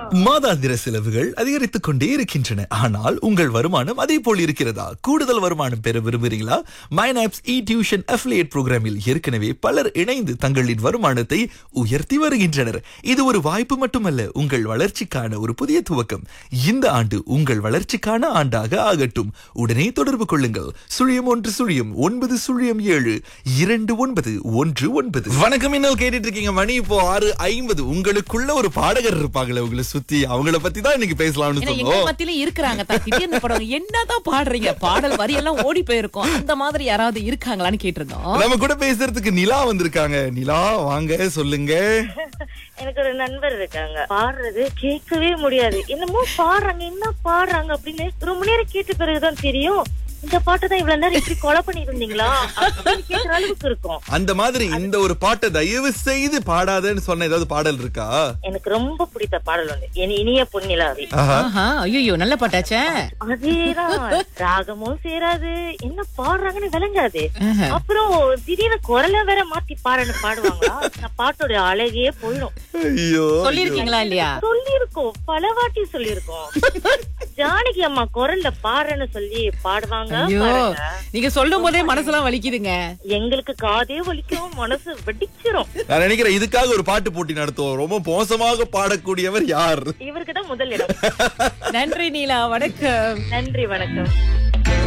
மாதாந்திர செலவுகள் அதிகரித்துக் கொண்டே இருக்கின்றன ஆனால் உங்கள் வருமானம் அதே போல் இருக்கிறதா கூடுதல் வருமானம் பெற விரும்புகிறீங்களா மைனாப்ஸ் இ டியூஷன் அஃபிலியேட் புரோகிராமில் ஏற்கனவே பலர் இணைந்து தங்களின் வருமானத்தை உயர்த்தி வருகின்றனர் இது ஒரு வாய்ப்பு மட்டுமல்ல உங்கள் வளர்ச்சிக்கான ஒரு புதிய துவக்கம் இந்த ஆண்டு உங்கள் வளர்ச்சிக்கான ஆண்டாக ஆகட்டும் உடனே தொடர்பு கொள்ளுங்கள் சுழியம் ஒன்று சுழியம் ஒன்பது சுழியம் ஏழு இரண்டு ஒன்பது ஒன்று ஒன்பது வணக்கம் இன்னும் கேட்டுட்டு இருக்கீங்க மணி இப்போ ஆறு ஐம்பது உங்களுக்குள்ள ஒரு பாடகர் இருப்பாங்களே உங்களை சுத்தி அவங்கள பத்தி தான் இன்னைக்கு பேசலாம்னு ஏன்னா எங்க சொன்னோம் மத்தியில இருக்கிறாங்க தான் திடீர்னு படம் என்னதான் பாடுறீங்க பாடல் வரியெல்லாம் ஓடி போயிருக்கும் அந்த மாதிரி யாராவது இருக்காங்களான்னு கேட்டிருந்தோம் நம்ம கூட பேசுறதுக்கு நிலா வந்திருக்காங்க நிலா வாங்க சொல்லுங்க எனக்கு ஒரு நண்பர் இருக்காங்க பாடுறது கேட்கவே முடியாது என்னமோ பாடுறாங்க என்ன பாடுறாங்க அப்படின்னு ரொம்ப நேரம் கேட்ட பிறகுதான் தெரியும் இந்த பாட்டை தான் இவ்வளவு நேரம் இப்படி கொலை பண்ணிட்டு இருந்தீங்களா அப்படின்னு கேட்கிற அளவுக்கு இருக்கும் அந்த மாதிரி இந்த ஒரு பாட்டை தயவு செய்து பாடாதேன்னு சொன்ன ஏதாவது பாடல் இருக்கா எனக்கு ரொம்ப பிடித்த பாடல் ஒண்ணு என் இனிய பொன்னிலாவி ஆஹா ஆஹா ஐயோ நல்ல பாட்டாச்சே அதேதான் ராகமும் சேராது என்ன பாடுறாங்கன்னு விளங்காது ஆஹா. அப்புறம் திடீர்னு குரலை வேற மாத்தி பாடுன்னு பாடுவாங்களா நான் பாட்டோட அழகே போயிடும் ஐயோ சொல்லிருக்கீங்களா இல்லையா சொல்லிருக்கோம் பல வாட்டி சொல்லிருக்கோம் ஜானகி அம்மா குரல்ல பாடுறேன்னு சொல்லி பாடுவாங்க ஐயோ பாருங்க. நீங்க சொல்லும் போதே மனசெல்லாம் வலிக்குதுங்க எங்களுக்கு காதே வலிக்கும் மனசு வெடிச்சிரும் நான் நினைக்கிறேன் இதுக்காக ஒரு பாட்டு போட்டி நடத்துவோம் ரொம்ப மோசமாக பாடக்கூடியவர் யார் இவருக்கு தான் முதல் இடம் நன்றி நீலா வணக்கம் நன்றி வணக்கம்